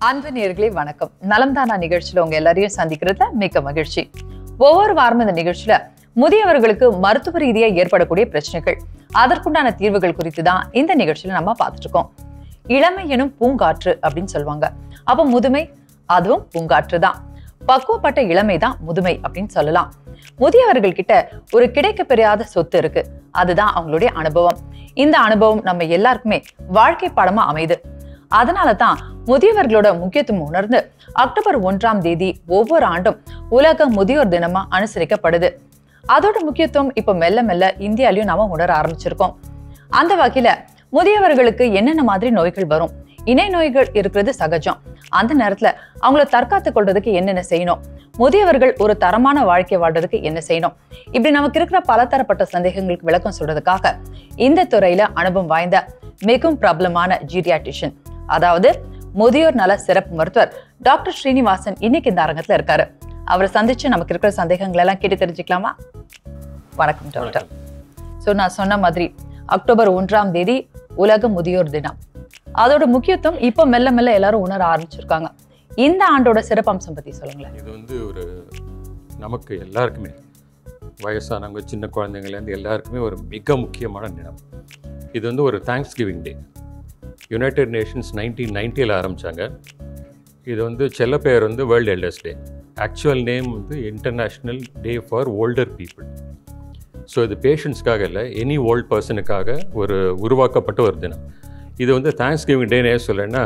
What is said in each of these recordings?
அன்பு நேர்களே வணக்கம் நலம்தானா நிகழ்ச்சியில உங்க எல்லாரையும் சந்திக்கிறதுல மிக்க மகிழ்ச்சி ஒவ்வொரு வாரம் இந்த நிகழ்ச்சியில முதியவர்களுக்கு மருத்துவ ரீதியா ஏற்படக்கூடிய பிரச்சனைகள் அதற்குண்டான தீர்வுகள் குறித்து தான் இந்த நிகழ்ச்சியில நம்ம பார்த்துட்டு இருக்கோம் இளமை எனும் பூங்காற்று அப்படின்னு சொல்லுவாங்க அப்ப முதுமை அதுவும் பூங்காற்று தான் பக்குவப்பட்ட இளமை தான் முதுமை அப்படின்னு சொல்லலாம் முதியவர்கள் கிட்ட ஒரு கிடைக்க பெறாத சொத்து இருக்கு அதுதான் அவங்களுடைய அனுபவம் இந்த அனுபவம் நம்ம எல்லாருக்குமே வாழ்க்கை பாடமா அமையுது அதனால தான் முதியவர்களோட முக்கியத்துவம் உணர்ந்து அக்டோபர் ஒன்றாம் தேதி ஒவ்வொரு ஆண்டும் உலக முதியோர் தினமா அனுசரிக்கப்படுது அதோட முக்கியத்துவம் இப்ப மெல்ல மெல்ல இந்தியாலயும் நாம உணர ஆரம்பிச்சிருக்கோம் அந்த வகையில முதியவர்களுக்கு என்னென்ன மாதிரி நோய்கள் வரும் இணை நோய்கள் இருக்கிறது சகஜம் அந்த நேரத்துல அவங்கள தற்காத்துக் கொள்றதுக்கு என்னென்ன செய்யணும் முதியவர்கள் ஒரு தரமான வாழ்க்கை வாழ்றதுக்கு என்ன செய்யணும் இப்படி நமக்கு இருக்கிற பலதரப்பட்ட சந்தேகங்களுக்கு விளக்கம் சொல்றதுக்காக இந்த துறையில அனுபவம் வாய்ந்த மிகவும் பிரபலமான ஜீரியாட்டிஷியன் அதாவது முதியோர் நல சிறப்பு மருத்துவர் டாக்டர் ஸ்ரீனிவாசன் இன்னைக்கு இந்த அரங்கத்துல இருக்காரு அவரை சந்திச்சு நமக்கு இருக்கிற சந்தேகங்கள் எல்லாம் கேட்டு தெரிஞ்சுக்கலாமா வணக்கம் டாக்டர் ஸோ நான் சொன்ன மாதிரி அக்டோபர் ஒன்றாம் தேதி உலக முதியோர் தினம் அதோட முக்கியத்துவம் இப்போ மெல்ல மெல்ல எல்லாரும் உணர ஆரம்பிச்சிருக்காங்க இந்த ஆண்டோட சிறப்பம்சம் பத்தி சொல்லுங்களேன் இது வந்து ஒரு நமக்கு எல்லாருக்குமே வயசானவங்க சின்ன குழந்தைங்கள்லேருந்து எல்லாருக்குமே ஒரு மிக முக்கியமான தினம் இது வந்து ஒரு thanks giving day United Nations nineteen நைன்ட்டியில் ஆரம்பித்தாங்க இது வந்து செல்ல பெயர் வந்து world elders day actual name வந்து international day for older people so இது பேஷண்ட்ஸ்க்காக இல்லை எனி ஓல்ட் பர்சனுக்காக ஒரு உருவாக்கப்பட்ட ஒரு தினம் இது வந்து தேங்க்ஸ் கிவிங் டேனே சொல்லலைன்னா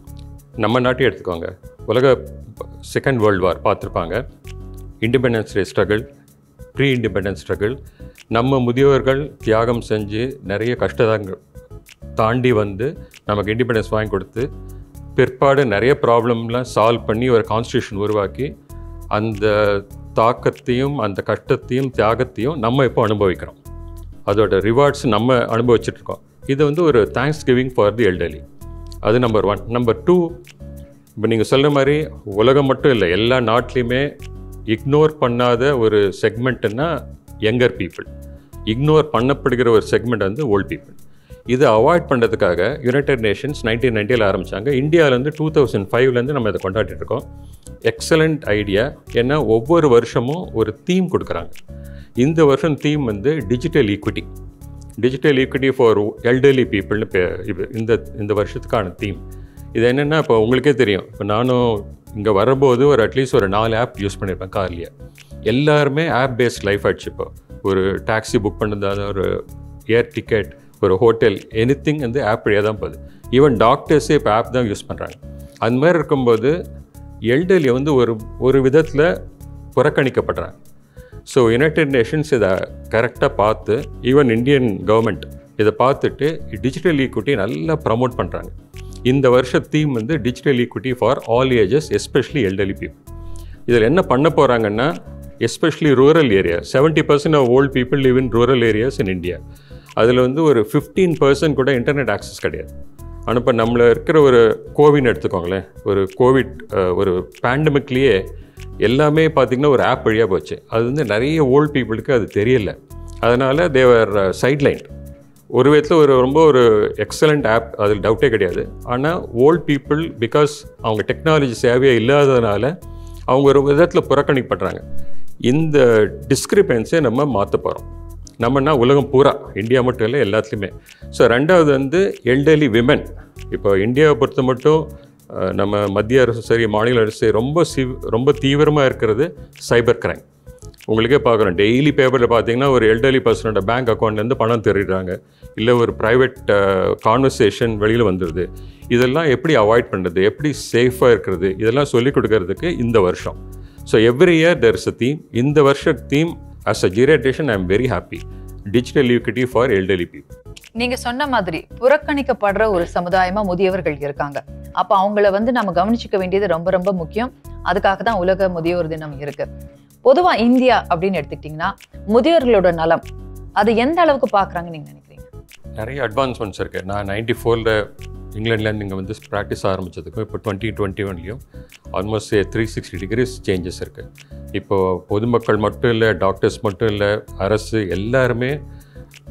நம்ம நாட்டையும் எடுத்துக்கோங்க உலக செகண்ட் வேர்ல்டு வார் பார்த்துருப்பாங்க independence day struggle pre independence struggle நம்ம முதியோர்கள் தியாகம் செஞ்சு நிறைய கஷ்டங்கள் தாண்டி வந்து நமக்கு இண்டிபெண்டன்ஸ் வாங்கி கொடுத்து பிற்பாடு நிறைய ப்ராப்ளம்லாம் சால்வ் பண்ணி ஒரு கான்ஸ்டியூஷன் உருவாக்கி அந்த தாக்கத்தையும் அந்த கஷ்டத்தையும் தியாகத்தையும் நம்ம இப்போ அனுபவிக்கிறோம் அதோட ரிவார்ட்ஸ் நம்ம அனுபவிச்சுட்டு இருக்கோம் இது வந்து ஒரு thanks giving for the elderly அது நம்பர் ஒன் நம்பர் டூ இப்போ நீங்கள் சொல்கிற மாதிரி உலகம் மட்டும் இல்லை எல்லா நாட்டிலையுமே இக்னோர் பண்ணாத ஒரு செக்மெண்ட்டுன்னா யங்கர் பீப்புள் இக்னோர் பண்ணப்படுகிற ஒரு செக்மெண்ட் வந்து ஓல்ட் பீப்புள் இதை அவாய்ட் பண்ணுறதுக்காக யுனைடெட் நேஷன்ஸ் நைன்டீன் நைன்ட்டியில் ஆரம்பித்தாங்க இந்தியாவிலேருந்து டூ தௌசண்ட் ஃபைவ்லேருந்து நம்ம இதை கொண்டாடிட்டு இருக்கோம் எக்ஸலண்ட் ஐடியா ஏன்னா ஒவ்வொரு வருஷமும் ஒரு தீம் கொடுக்குறாங்க இந்த வருஷம் தீம் வந்து digital equity digital equity for elderly பீப்புள்னு பே இது இந்த இந்த வருஷத்துக்கான தீம் இது என்னென்னா இப்போ உங்களுக்கே தெரியும் இப்போ நானும் இங்கே வரும்போது ஒரு அட்லீஸ்ட் ஒரு நாலு ஆப் யூஸ் பண்ணியிருப்பேன் கார்லேயே எல்லாருமே ஆப் பேஸ்ட் லைஃப் ஆயிடுச்சு இப்போ ஒரு டாக்ஸி புக் பண்ணதாக ஒரு ஏர் டிக்கெட் ஒரு ஹோட்டல் எனி திங் வந்து ஆப் வழியாக தான் போகுது ஈவன் டாக்டர்ஸே இப்போ ஆப் தான் யூஸ் பண்ணுறாங்க அந்த மாதிரி இருக்கும்போது எல்டர்லி வந்து ஒரு ஒரு விதத்தில் புறக்கணிக்கப்படுறாங்க ஸோ யுனைடெட் நேஷன்ஸ் இதை கரெக்டாக பார்த்து ஈவன் இந்தியன் கவர்மெண்ட் இதை பார்த்துட்டு டிஜிட்டல் ஈக்விட்டி நல்லா ப்ரமோட் பண்ணுறாங்க இந்த வருஷ தீம் வந்து digital equity for all ages especially elderly people இதில் என்ன பண்ண போகிறாங்கன்னா especially rural area seventy percent of old people live in rural areas in India அதில் வந்து ஒரு ஃபிஃப்டீன் பர்சன்ட் கூட இன்டர்நெட் ஆக்சஸ் கிடையாது ஆனால் இப்போ நம்மள இருக்கிற ஒரு கோவிட் எடுத்துக்கோங்களேன் ஒரு கோவிட் ஒரு பேண்டமிக்லேயே எல்லாமே பார்த்திங்கன்னா ஒரு ஆப் வழியாக போச்சு அது வந்து நிறைய ஓல்ட் பீப்புளுக்கு அது தெரியல அதனால் தேவர் சைட்லைன் ஒரு விதத்தில் ஒரு ரொம்ப ஒரு எக்ஸலண்ட் ஆப் அதில் டவுட்டே கிடையாது ஆனால் ஓல்ட் பீப்புள் பிகாஸ் அவங்க டெக்னாலஜி சேவையாக இல்லாததுனால அவங்க ஒரு விதத்தில் புறக்கணிப்படுறாங்க இந்த டிஸ்கிரிபென்ஸை நம்ம மாற்ற போகிறோம் நம்மனா உலகம் பூரா இந்தியா மட்டும் இல்லை எல்லாத்துலேயுமே ஸோ ரெண்டாவது வந்து எல்டர்லி விமன் இப்போ இந்தியாவை பொறுத்த மட்டும் அஹ், நம்ம மத்திய அரசு சரி மாநில அரசு ரொம்ப சி ரொம்ப தீவிரமாக இருக்கிறது சைபர் கிரைம் உங்களுக்கே பார்க்குறோம் டெய்லி பேப்பரில் பார்த்தீங்கன்னா ஒரு எல்டர்லி பர்சனோட பேங்க் அக்கௌண்ட்லேருந்து பணம் திருடுறாங்க இல்லை ஒரு ப்ரைவேட் கான்வர்சேஷன் வெளியில் வந்துடுது இதெல்லாம் எப்படி அவாய்ட் பண்ணுறது எப்படி சேஃபாக இருக்கிறது இதெல்லாம் சொல்லிக் கொடுக்கறதுக்கு இந்த வருஷம் so every year there is a theme இந்த வருஷ theme as a geriatrician I am very happy digital equity for elderly people நீங்க சொன்ன மாதிரி புறக்கணிக்கப்படுற ஒரு சமுதாயமா முதியவர்கள் இருக்காங்க அப்ப அவங்கள வந்து நம்ம கவனிச்சுக்க வேண்டியது ரொம்ப ரொம்ப முக்கியம் அதுக்காக தான் உலக முதியோர் தினம் இருக்கு பொதுவா இந்தியா அப்படின்னு எடுத்துக்கிட்டிங்கன்னா முதியோர்களோட நலம் அது எந்த அளவுக்கு பாக்குறாங்க நீங்க நினைக்கிறீங்க நிறைய அட்வான்ஸ்மெண்ட்ஸ் இருக்குது நான் நைன்டி ஃபோரில் இங்கிலாந்துலேருந்து இங்கே வந்து ப்ராக்டிஸ் ஆரம்பித்ததுக்கும் இப்போ டுவெண்ட்டி டுவெண்ட்டி ஒன்லேயும் almost three sixty degrees changes இருக்குது இப்போது பொதுமக்கள் மட்டும் இல்லை டாக்டர்ஸ் மட்டும் இல்லை அரசு எல்லாருமே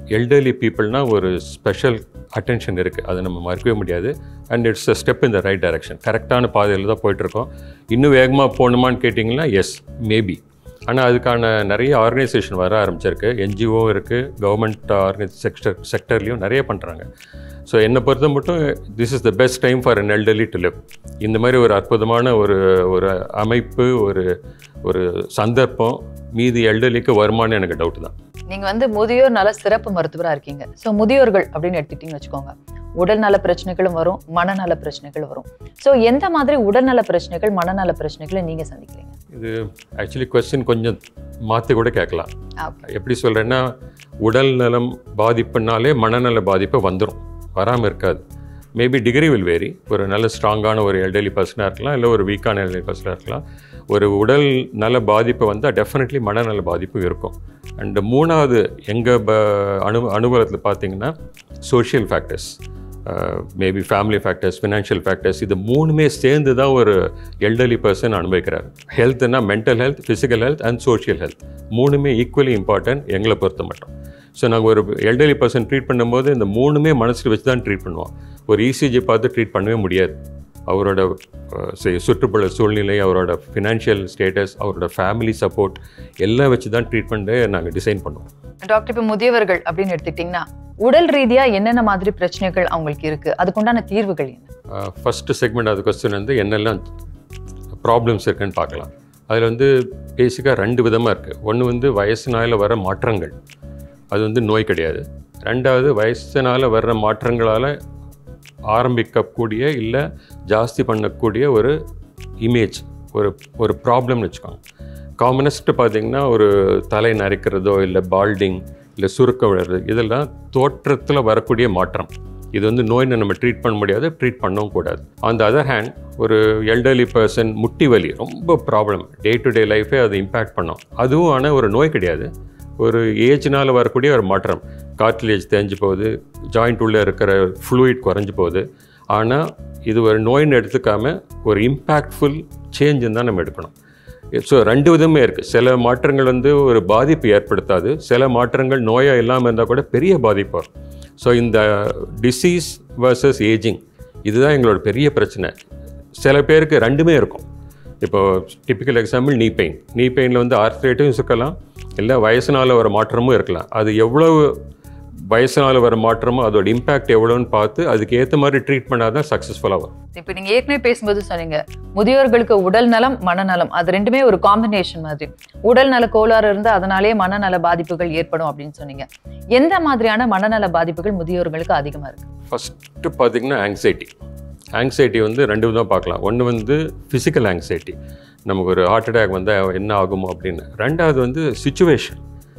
எல்டர்லி பீப்புள்னால் ஒரு ஸ்பெஷல் அட்டென்ஷன் இருக்குது அதை நம்ம மறுக்கவே முடியாது and it's a step in the right direction கரெக்டான பாதையில் தான் போயிட்டுருக்கோம் இன்னும் வேகமாக போகணுமான்னு கேட்டிங்கன்னா எஸ் மேபி ஆனால் அதுக்கான நிறைய ஆர்கனைசேஷன் வர ஆரம்பிச்சிருக்கு என்ஜிஓ இருக்குது கவர்மெண்ட் ஆர்கனைஸ் செக்டர் செக்டர்லேயும் நிறைய பண்ணுறாங்க ஸோ என்னை பொறுத்த மட்டும் this is the best time for an elderly to live இந்த மாதிரி ஒரு அற்புதமான ஒரு ஒரு அமைப்பு ஒரு ஒரு சந்தர்ப்பம் மீதி எல்டர்லிக்கு வருமானு எனக்கு டவுட் தான் நீங்க வந்து முதியோர் நல சிறப்பு மருத்துவரா இருக்கீங்க சோ முதியோர்கள் அப்படின்னு எடுத்துக்கிட்டீங்கன்னு வச்சுக்கோங்க உடல் நல பிரச்சனைகளும் வரும் மனநல பிரச்சனைகள் வரும் சோ எந்த மாதிரி உடல்நல பிரச்சனைகள் மனநல பிரச்சனைகளை நீங்க சந்திக்கிறீங்க இது ஆக்சுவலி கொஸ்டின் கொஞ்சம் மாற்றி கூட கேட்கலாம் Okay. எப்படி சொல்கிறேன்னா உடல் நலம் பாதிப்புனாலே மனநல பாதிப்பு வந்துடும் வராமல் இருக்காது மேபி டிகிரி வில் வேரி ஒரு நல்ல ஸ்ட்ராங்கான ஒரு எல்டர்லி பர்சனாக இருக்கலாம் இல்லை ஒரு வீக்கான எல்டர்லி பர்சனாக இருக்கலாம் ஒரு உடல் நல பாதிப்பு வந்தால் டெஃபினெட்லி மனநல பாதிப்பு இருக்கும் அண்ட் மூணாவது எங்கள் ப அனு அனுபவத்தில் பார்த்தீங்கன்னா social factors maybe family factors financial factors இது மூணுமே சேர்ந்து தான் ஒரு எல்டர்லி பர்சன் அனுபவிக்கிறார் ஹெல்த்னா mental health physical health and social health மூணுமே ஈக்குவலி இம்பார்ட்டன்ட் எங்களை பொறுத்த மட்டும் ஸோ நாங்கள் ஒரு எல்டர்லி பர்சன் ட்ரீட் பண்ணும்போது இந்த மூணுமே மனசில் வச்சு தான் ட்ரீட் பண்ணுவோம் ஒரு இசிஜி பார்த்து ட்ரீட் பண்ணவே முடியாது அவரோட அஹ், சு- சுற்றுப்புற சூழ்நிலை அவரோட ஃபினான்ஷியல் ஸ்டேட்டஸ் அவரோட ஃபேமிலி சப்போர்ட் எல்லாம் வச்சு தான் ட்ரீட்மெண்ட்டை நாங்கள் டிசைன் பண்ணுவோம் டாக்டர் இப்ப முதியவர்கள் அப்படின்னு எடுத்துக்கிட்டீங்கன்னா உடல் ரீதியா என்னென்ன மாதிரி பிரச்சனைகள் அவங்களுக்கு இருக்கு அதுக்குண்டான தீர்வுகள் என்ன ஃபஸ்ட்டு செக்மெண்ட் அது கொஸ்டின் வந்து என்னெல்லாம் ப்ராப்ளம்ஸ் இருக்குன்னு பார்க்கலாம் அதில் வந்து பேசிக்காக ரெண்டு விதமாக இருக்குது ஒன்று வந்து வயசுனால வர மாற்றங்கள் அது வந்து நோய் கிடையாது ரெண்டாவது வயசுனால வர்ற மாற்றங்களால் ஆரம்பிக்கக்கூடிய இல்லை ஜாஸ்தி பண்ணக்கூடிய ஒரு இமேஜ் ஒரு ஒரு ப்ராப்ளம்னு வச்சுக்கோங்க காமனஸ்ட்டு பார்த்தீங்கன்னா ஒரு தலை நரைக்கிறதோ இல்லை பால்டிங் இல்லை சுருக்கம் விழுறது இதெல்லாம் தோற்றத்தில் வரக்கூடிய மாற்றம் இது வந்து நோயினை நம்ம ட்ரீட் பண்ண முடியாது ட்ரீட் பண்ணவும் கூடாது ஆன் த அதர் ஹேண்ட் ஒரு எல்டர்லி பர்சன் முட்டி வலி ரொம்ப ப்ராப்ளம் டே டு டே லைஃபே அது இம்பேக்ட் பண்ணும் அதுவும் ஆனால் ஒரு நோய் கிடையாது ஒரு ஏஜ்னால் வரக்கூடிய ஒரு மாற்றம் கார்ட்லேஜ் தேஞ்சு போகுது ஜாயிண்ட் உள்ளே இருக்கிற ஃப்ளூயிட் குறைஞ்சு போகுது ஆனால் இது ஒரு நோயின்னு எடுத்துக்காம ஒரு இம்பேக்ட்ஃபுல் சேஞ்சுன்னு தான் நம்ம எடுக்கணும் ஸோ ரெண்டு விதமே இருக்குது சில மாற்றங்கள் வந்து ஒரு பாதிப்பு ஏற்படுத்தாது சில மாற்றங்கள் நோயாக இல்லாமல் இருந்தால் கூட பெரிய பாதிப்பு வரும் ஸோ இந்த டிசீஸ் வர்சஸ் ஏஜிங் இதுதான் எங்களோட பெரிய பிரச்சனை சில பேருக்கு ரெண்டுமே இருக்கும் இப்போ டிப்பிக்கல் எக்ஸாம்பிள் நீ பெயின் நீ பெயினில் வந்து ஆர்த்ரேட்டும் இருக்கலாம் இல்லை வயசுனால வர மாற்றமும் இருக்கலாம் அது எவ்வளவு வயசுனால வர மாற்றமோ அதோட இம்பேக்ட் எவ்வளோன்னு பார்த்து அதுக்கு ஏற்ற மாதிரி ட்ரீட் பண்ணால் தான் சக்ஸஸ்ஃபுல்லாக வரும் இப்ப நீங்க ஏற்கனவே பேசும்போது சொன்னீங்க முதியோர்களுக்கு உடல் நலம் மனநலம் அது ரெண்டுமே ஒரு காம்பினேஷன் மாதிரி உடல் நல கோளாறு இருந்து அதனாலே மனநல பாதிப்புகள் ஏற்படும் அப்படின்னு சொன்னீங்க எந்த மாதிரியான மனநல பாதிப்புகள் முதியோர்களுக்கு அதிகமா இருக்கு ஃபஸ்ட்டு பார்த்தீங்கன்னா ஆங்ஸைட்டி ஆங்ஸைட்டி வந்து ரெண்டு விதம் பார்க்கலாம் ஒன்று வந்து ஃபிசிக்கல் ஆங்ஸைட்டி நமக்கு ஒரு ஹார்ட் அட்டாக் வந்தால் என்ன ஆகுமோ அப்படின்னு ரெண்டாவது வந்து சுச்சுவேஷன்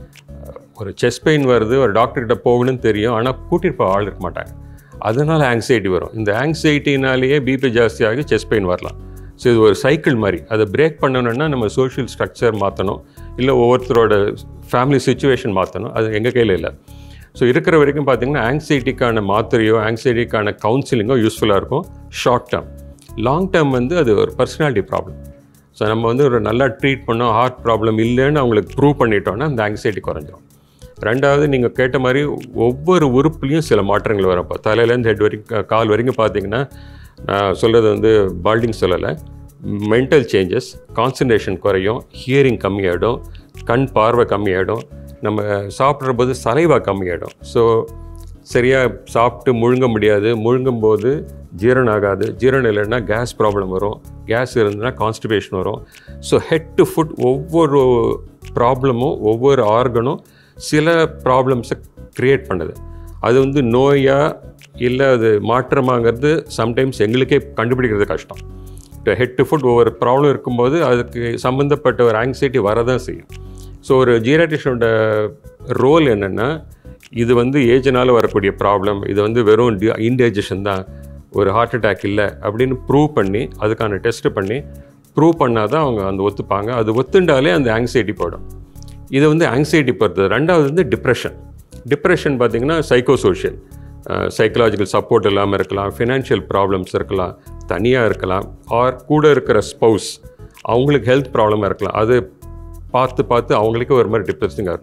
ஒரு செஸ்ட் பெயின் வருது ஒரு டாக்டர்கிட்ட போகணும்னு தெரியும் ஆனால் கூட்டிட்டு போக ஆள் இருக்க மாட்டாங்க அதனால் ஆங்ஸைட்டி வரும் இந்த ஆங்ஸைட்டினாலேயே பிபி ஜாஸ்தியாகி செஸ்ட் பெயின் வரலாம் ஸோ இது ஒரு சைக்கிள் மாதிரி அதை பிரேக் பண்ணணும்னா நம்ம சோஷியல் ஸ்ட்ரக்சர் மாற்றணும் இல்லை ஒவ்வொருத்தரோட ஃபேமிலி சுச்சுவேஷன் மாற்றணும் அது எங்கள் கையில் இல்லை ஸோ இருக்கிற வரைக்கும் பார்த்தீங்கன்னா ஆங்ஸைட்டிக்கான மாத்திரையோ ஆங்ஸைட்டிக்கான கவுன்சிலிங்கோ யூஸ்ஃபுல்லாக இருக்கும் ஷார்ட் டேர்ம் லாங் டேர்ம் வந்து அது ஒரு பர்சனாலிட்டி ப்ராப்ளம் ஸோ நம்ம வந்து ஒரு நல்லா ட்ரீட் பண்ணோம் ஹார்ட் ப்ராப்ளம் இல்லைன்னு அவங்களுக்கு ப்ரூவ் பண்ணிட்டோம்னா அந்த ஆங்ஸைட்டி குறைஞ்சிரும் ரெண்டாவது நீங்கள் கேட்ட மாதிரி ஒவ்வொரு உறுப்புலையும் சில மாற்றங்கள் வரும் இப்போ தலையிலேருந்து ஹெட் வரைக்கும் கால் வரைக்கும் பார்த்தீங்கன்னா நான் சொல்கிறது வந்து பால்டிங் சொல்லலை மென்டல் சேஞ்சஸ் கான்சன்ட்ரேஷன் குறையும் ஹியரிங் கம்மியாயிடும் கண் பார்வை கம்மியாயிடும் நம்ம சாப்பிட்ற போது சலைவா கம்மியாயிடும் ஸோ சரியாக சாப்பிட்டு முழுங்க முடியாது முழுங்கும் போது ஜீரணம் ஆகாது ஜீரணம் இல்லைன்னா கேஸ் ப்ராப்ளம் வரும் கேஸ் இருந்ததுன்னா கான்ஸ்டிபேஷன் வரும் ஸோ ஹெட் டு ஃபுட் ஒவ்வொரு ப்ராப்ளமும் ஒவ்வொரு ஆர்கனும் சில ப்ராப்ளம்ஸை க்ரியேட் பண்ணுது அது வந்து நோயா இல்லை அது மாற்றமாங்கிறது சம்டைம்ஸ் எங்களுக்கே கண்டுபிடிக்கிறது கஷ்டம் ஹெட் டு ஃபுட் ஒவ்வொரு ப்ராப்ளம் இருக்கும்போது அதுக்கு சம்மந்தப்பட்ட ஒரு ஆங்ஸைட்டி வரதான் செய்யும் ஸோ ஒரு ஜீராட்டிஷனோட ரோல் என்னென்னா இது வந்து ஏஜ்னால் வரக்கூடிய ப்ராப்ளம் இது வந்து வெறும் இன்டைஜஷன் தான் ஒரு ஹார்ட் அட்டாக் இல்லை அப்படின்னு ப்ரூவ் பண்ணி அதுக்கான டெஸ்ட் பண்ணி ப்ரூவ் பண்ணால் தான் அவங்க அந்த ஒத்துப்பாங்க அது ஒத்துண்டாலே அந்த ஆங்ஸைட்டி போயிடும் இது வந்து ஆங்ஸைட்டி பொறுத்தது ரெண்டாவது வந்து டிப்ரெஷன் டிப்ரெஷன் பார்த்தீங்கன்னா சைக்கோசோஷியல் சைக்கலாஜிக்கல் சப்போர்ட் இல்லாமல் இருக்கலாம் ஃபினான்ஷியல் ப்ராப்ளம்ஸ் இருக்கலாம் தனியாக இருக்கலாம் ஆர் கூட இருக்கிற ஸ்பௌஸ் அவங்களுக்கு ஹெல்த் ப்ராப்ளமாக இருக்கலாம் அது பார்த்து பார்த்து அவங்களுக்கே ஒரு மாதிரி டிப்ரெஸிங்காக இருக்கும்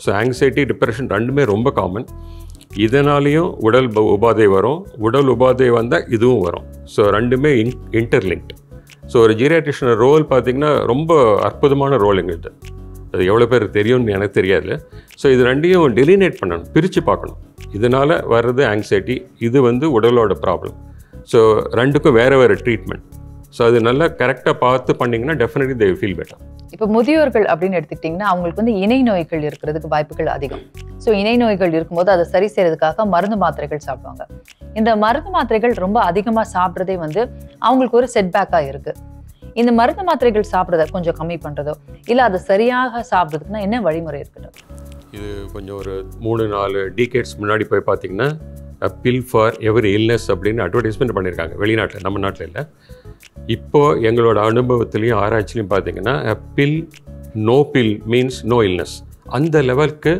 ஸோ ஆங்ஸைட்டி டிப்ரெஷன் ரெண்டுமே ரொம்ப காமன் இதனாலேயும் உடல் ப- உபாதை வரும் உடல் உபாதை வந்தால் இதுவும் வரும் ஸோ ரெண்டுமே இன் இன்டர்லிங்க்ட் ஸோ ஒரு ஜீரியாட்ரிஷனோட ரோல் பார்த்தீங்கன்னா ரொம்ப அற்புதமான ரோல் எங்களுது அது எவ்வளோ பேர் தெரியும்னு எனக்கு தெரியாது ஸோ இது ரெண்டையும் டெலினேட் பண்ணணும் பிரித்து பார்க்கணும் இதனால் வர்றது ஆங்ஸைட்டி இது வந்து உடலோட ப்ராப்ளம் ஸோ ரெண்டுக்கும் வேறு வேறு ட்ரீட்மெண்ட் ஸோ அது நல்லா கரெக்டாக பார்த்து பண்ணிங்கன்னா டெஃபினெட்லி தே ஃபீல் பெட்டர் இப்போ முதியோர்கள் அப்படின்னு எடுத்துக்கிட்டிங்கன்னா அவங்களுக்கு வந்து இணை நோய்கள் இருக்கிறதுக்கு வாய்ப்புகள் அதிகம் ஸோ இணை நோய்கள் இருக்கும்போது அதை சரி செய்யறதுக்காக மருந்து மாத்திரைகள் சாப்பிடுவாங்க இந்த மருந்து மாத்திரைகள் ரொம்ப அதிகமாக சாப்பிட்றதே வந்து அவங்களுக்கு ஒரு செட்பேக்காக இருக்கு இந்த மருந்து மாத்திரைகள் சாப்பிட்றத கொஞ்சம் கம்மி பண்ணுறதோ இல்லை அதை சரியாக சாப்பிட்றதுக்குன்னா என்ன வழிமுறை இருக்குது இது கொஞ்சம் ஒரு மூணு நாலு டீகேட்ஸ் முன்னாடி போய் பார்த்தீங்கன்னா பில் ஃபார் எவரி இல்னஸ் அப்படின்னு அட்வர்டைஸ்மெண்ட் பண்ணியிருக்காங்க வெளிநாட்டில் நம்ம நாட்டில் இல்லை இப்போது எங்களோட அனுபவத்துலேயும் ஆராய்ச்சிலையும் பார்த்தீங்கன்னா pill no pill means no illness அந்த லெவலுக்கு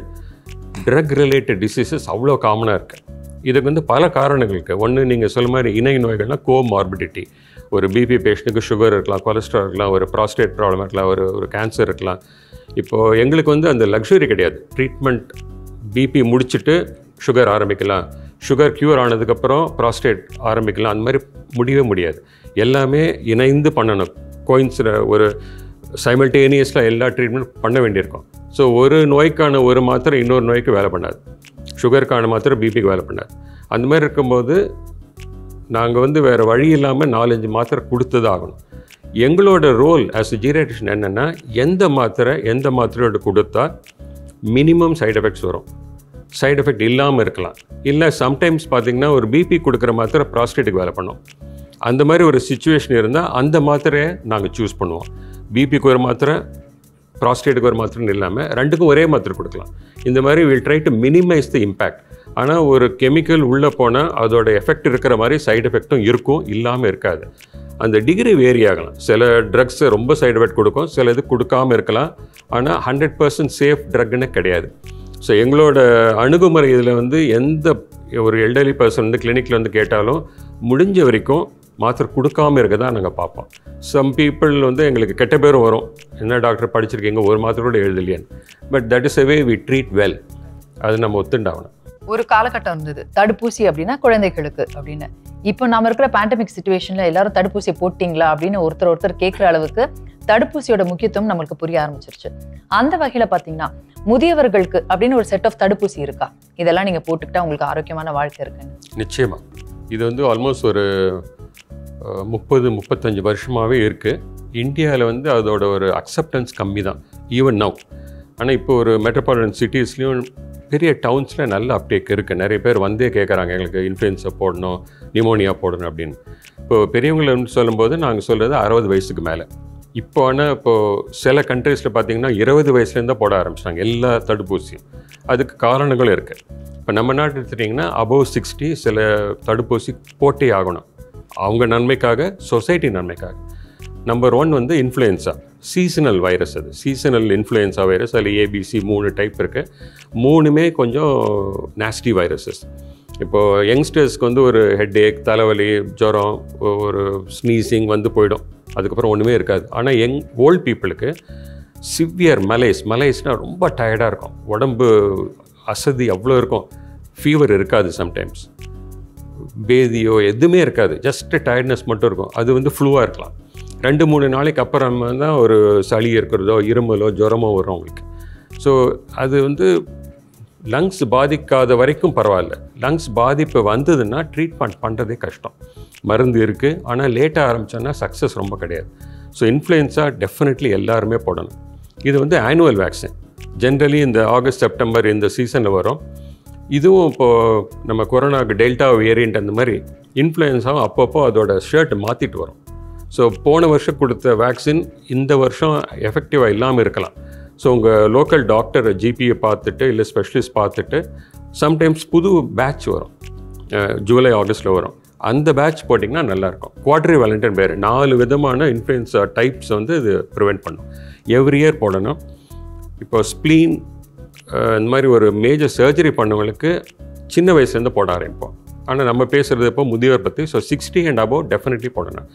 ட்ரக் ரிலேட்டட் டிசீசஸ் அவ்வளோ காமனாக இருக்குது இதுக்கு வந்து பல காரணங்கள் இருக்குது ஒன்று நீங்கள் சொல்ல மாதிரி இணை நோய்கள்லாம் கோ மார்பிடிட்டி ஒரு பிபி பேஷண்ட்டுக்கு சுகர் இருக்கலாம் கொலஸ்ட்ரால் இருக்கலாம் ஒரு ப்ராஸ்டேட் ப்ராப்ளம் இருக்கலாம் ஒரு ஒரு கேன்சர் இருக்கலாம் இப்போது எங்களுக்கு வந்து அந்த லக்ஸுரி கிடையாது ட்ரீட்மெண்ட் பிபி முடிச்சுட்டு சுகர் ஆரம்பிக்கலாம் சுகர் க்யூர் ஆனதுக்கப்புறம் ப்ராஸ்டேட் ஆரம்பிக்கலாம் அந்த மாதிரி முடியவே முடியாது எல்லாமே இணைந்து பண்ணணும் கோயின்ஸில் ஒரு சைமல்டேனியஸில் எல்லா ட்ரீட்மெண்ட் பண்ண வேண்டியிருக்கும் ஸோ ஒரு நோய்க்கான ஒரு மாத்திரை இன்னொரு நோய்க்கு வேலை பண்ணாது சுகருக்கான மாத்திரை பிபிக்கு வேலை பண்ணாது அந்த மாதிரி இருக்கும்போது நாங்கள் வந்து வேறு வழி இல்லாமல் நாலஞ்சு மாத்திரை கொடுத்தது ஆகணும் எங்களோட ரோல் ஆஸ் a ஜீரியாட்ரிஷன் என்னென்னா எந்த மாத்திரை எந்த மாத்திரையோட கொடுத்தா மினிமம் சைடு எஃபெக்ட்ஸ் வரும் சைடு எஃபெக்ட் இல்லாமல் இருக்கலாம் இல்லை சம்டைம்ஸ் பார்த்தீங்கன்னா ஒரு பிபி கொடுக்குற மாத்திரை ப்ராஸ்டேட்டுக்கு வேலை பண்ணும் அந்த மாதிரி ஒரு சுச்சுவேஷன் இருந்தால் அந்த மாத்திரையை நாங்கள் சூஸ் பண்ணுவோம் பிபிக்கு ஒரு மாத்திரை ப்ராஸ்டேட்டுக்கு ஒரு மாத்திரைன்னு இல்லாமல் ரெண்டுக்கும் ஒரே மாத்திரை கொடுக்கலாம் இந்த மாதிரி will try to minimise the impact ஆனால் ஒரு கெமிக்கல் உள்ளே போனால் அதோட எஃபெக்ட் இருக்கிற மாதிரி சைடு எஃபெக்ட்டும் இருக்கும் இல்லாமல் இருக்காது அந்த டிகிரி வேரி ஆகலாம் சில ட்ரக்ஸ் ரொம்ப சைடு எஃபெக்ட் கொடுக்கும் சில இது கொடுக்காம இருக்கலாம் ஆனால் ஹண்ட்ரட் பர்சன்ட் சேஃப் ட்ரக்னு கிடையாது ஸோ எங்களோட அணுகுமுறை இதில் வந்து எந்த ஒரு எல்டர்லி பர்சன் வந்து கிளினிக்கில் வந்து கேட்டாலும் முடிஞ்ச வரைக்கும் மாத்திரை கொடுக்காம இருக்க தான் நாங்கள் பார்ப்போம் சம் பீப்புள் வந்து எங்களுக்கு கெட்ட பேரும் வரும் என்ன டாக்டர் படிச்சிருக்கீங்க ஒரு மாத்திரை கூட எழுதலையான்னு but that is a way we treat well அது நம்ம ஒத்துண்டாகணும் ஒரு காலகட்டம் இருந்தது தடுப்பூசி அப்படின்னா குழந்தைகளுக்கு அப்படின்னு இப்போ நாம இருக்கிற பேண்டமிக் சுச்சுவேஷன்ல எல்லாரும் தடுப்பூசி போட்டீங்களா அப்படின்னு ஒருத்தர் ஒருத்தர் கேட்குற அளவுக்கு தடுப்பூசியோட முக்கியத்துவம் நம்மளுக்கு புரிய ஆரம்பிச்சிருச்சு அந்த வகையில பாத்தீங்கன்னா முதியவர்களுக்கு அப்படின்னு ஒரு செட் ஆஃப் தடுப்பூசி இருக்கா இதெல்லாம் நீங்க போட்டுக்கிட்டா உங்களுக்கு ஆரோக்கியமான வாழ்க்கை இருக்குன்னு நிச்சயமா இது வந்து ஆல்மோஸ்ட் ஒரு அஹ், முப்பது முப்பத்தஞ்சு வருஷமாகவே இருக்குது இந்தியாவில் வந்து அதோட ஒரு அக்செப்டன்ஸ் கம்மி தான் ஈவன் நவ் ஆனால் இப்போ ஒரு மெட்ரோபாலிட்டன் சிட்டிஸ்லேயும் பெரிய டவுன்ஸில் நல்ல அப்டேக் இருக்குது நிறைய பேர் வந்தே கேட்குறாங்க எங்களுக்கு இன்ஃப்ளூயன்ஸை போடணும் நிமோனியா போடணும் அப்படின்னு இப்போ பெரியவங்களை சொல்லும்போது நாங்கள் சொல்கிறது அறுபது வயசுக்கு மேலே இப்போ ஆனால் இப்போது சில கண்ட்ரீஸில் பார்த்தீங்கன்னா இருபது வயசுலேருந்து போட ஆரம்பிச்சிட்டாங்க எல்லா தடுப்பூசியும் அதுக்கு காரணங்களும் இருக்குது இப்போ நம்ம நாட்டு எடுத்துட்டிங்கன்னா அபவ் சிக்ஸ்டி சில தடுப்பூசி போட்டே ஆகணும் அவங்க நன்மைக்காக சொசைட்டி நன்மைக்காக நம்பர் ஒன் வந்து இன்ஃப்ளூயன்ஸா சீசனல் வைரஸ் அது சீசனல் இன்ஃப்ளூயன்ஸா வைரஸ் அதில் ஏபிசி மூணு டைப் இருக்குது மூணுமே கொஞ்சம் நாஸ்டி வைரஸஸ் இப்போது யங்ஸ்டர்ஸ்க்கு வந்து ஒரு ஹெட் ஏக் தலைவலி ஜுரம் ஒரு ஸ்னீசிங் வந்து போயிடும் அதுக்கப்புறம் ஒன்றுமே இருக்காது ஆனால் யங் ஓல்ட் பீப்புளுக்கு சிவியர் மலைஸ் மலைஸ்னால் ரொம்ப டயர்டாக இருக்கும் உடம்பு அசதி அவ்வளோ இருக்கும் ஃபீவர் இருக்காது சம்டைம்ஸ் பேதியோ எதுவுமே இருக்காது ஜஸ்ட் டயர்ட்னஸ் மட்டும் இருக்கும் அது வந்து ஃப்ளூவாக இருக்கலாம் ரெண்டு மூணு நாளைக்கு அப்புறம் தான் ஒரு சளி இருக்கிறதோ இருமலோ ஜுரமோ வரும் அவங்களுக்கு ஸோ அது வந்து லங்ஸ் பாதிக்காத வரைக்கும் பரவாயில்ல லங்ஸ் பாதிப்பு வந்ததுன்னா ட்ரீட்மெண்ட் பண்ணுறதே கஷ்டம் மருந்து இருக்குது ஆனால் லேட்டாக ஆரம்பிச்சோன்னா சக்ஸஸ் ரொம்ப கிடையாது ஸோ இன்ஃப்ளூயன்ஸா டெஃபினெட்லி எல்லாருமே போடணும் இது வந்து ஆனுவல் வேக்சின் ஜென்ரலி இந்த ஆகஸ்ட் செப்டம்பர் இந்த சீசனில் வரும் இதுவும் இப்போது நம்ம கொரோனாவுக்கு டெல்டா வேரியண்ட் அந்த மாதிரி இன்ஃப்ளூயன்ஸாகவும் அப்பப்போ அதோட ஷர்ட் மாற்றிட்டு வரும் ஸோ போன வருஷம் கொடுத்த வேக்சின் இந்த வருஷம் எஃபெக்டிவாக இல்லாமல் இருக்கலாம் ஸோ உங்கள் லோக்கல் டாக்டர் ஜிபியை பார்த்துட்டு இல்லை ஸ்பெஷலிஸ்ட் பார்த்துட்டு சம்டைம்ஸ் புது பேட்ச் வரும் அஹ், ஜூலை ஆகஸ்ட்டில் வரும் அந்த பேட்ச் போட்டிங்கன்னா நல்லாயிருக்கும் குவாட்ரி வேலண்டன் பேர் நாலு விதமான இன்ஃப்ளூயன்ஸா டைப்ஸ் வந்து இது ப்ரிவெண்ட் பண்ணும் எவ்ரி இயர் போடணும் இப்போ ஸ்ப்ளீன் இந்த மாதிரி ஒரு மேஜர் சர்ஜரி பண்ணவங்களுக்கு சின்ன வயசுலேருந்து போட ஆரம்பிப்போம் ஆனால் நம்ம பேசுகிறது இப்போ முதியோர் பற்றி so sixty and above definitely போடணும்